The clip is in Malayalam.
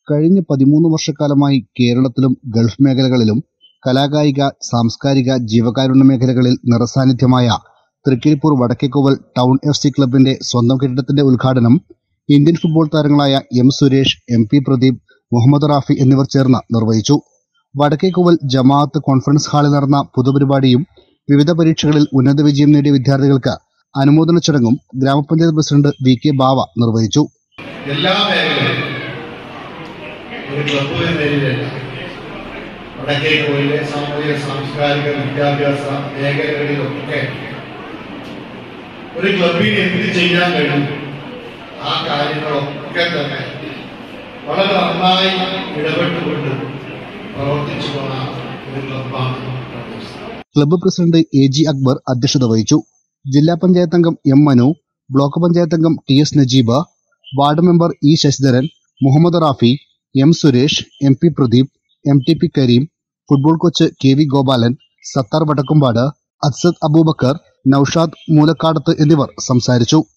കഴിഞ്ഞ പതിമൂന്ന് വർഷക്കാലമായി കേരളത്തിലും ഗൾഫ് മേഖലകളിലും കലാകായിക സാംസ്കാരിക ജീവകാരുണ്യ മേഖലകളിൽ നിറസാന്നിധ്യമായ Thrikaripur Vadakkekoval town F C ക്ലബിന്റെ സ്വന്തം കെട്ടിടത്തിന്റെ ഉദ്ഘാടനം ഇന്ത്യൻ ഫുട്ബോൾ താരങ്ങളായ M Suresh M P Pradeep Muhammad Rafi എന്നിവർ ചേർന്ന് നിർവഹിച്ചു വടക്കേക്കോവൽ ജമാഅത്ത് കോൺഫറൻസ് ഹാളിൽ നടന്ന പൊതുപരിപാടിയും വിവിധ പരീക്ഷകളിൽ ഉന്നത വിജയം നേടിയ വിദ്യാർത്ഥികൾക്ക് അനുമോദന ചടങ്ങും ഗ്രാമപഞ്ചായത്ത് പ്രസിഡന്റ് വി കെ ബാവ നിർവഹിച്ചു എല്ലാ മേഖലയിലും ഒരു ക്ലബ്ബ് എന്ന നിലയിലല്ല വടക്കേക്കോയിലെ സാമൂഹിക സാംസ്കാരിക വിദ്യാഭ്യാസ മേഖലകളിലൊക്കെ ഒരു ക്ലബിന് എന്ത് ചെയ്യാൻ കഴിയും ആ കാര്യങ്ങളൊക്കെ തന്നെ വളരെ നന്നായി ഇടപെട്ടുകൊണ്ട് പ്രവർത്തിച്ചു പോണ ഒരു ക്ലബ്ബാണ് പ്രദേശം club president A G Akbar അധ്യക്ഷത വഹിച്ചു ജില്ലാ പഞ്ചായത്ത് അംഗം എം മനു ബ്ലോക്ക് പഞ്ചായത്ത് അംഗം T S Najeeb ward member E Sasidharan Muhammad Rafi M Suresh M P Pradeep M T P Kareem football coach K V Gopalan Sathar Vadakkumpad അദ്സദ് അബൂബക്കർ നൌഷാദ് മൂലക്കാടത്ത് എന്നിവർ സംസാരിച്ചു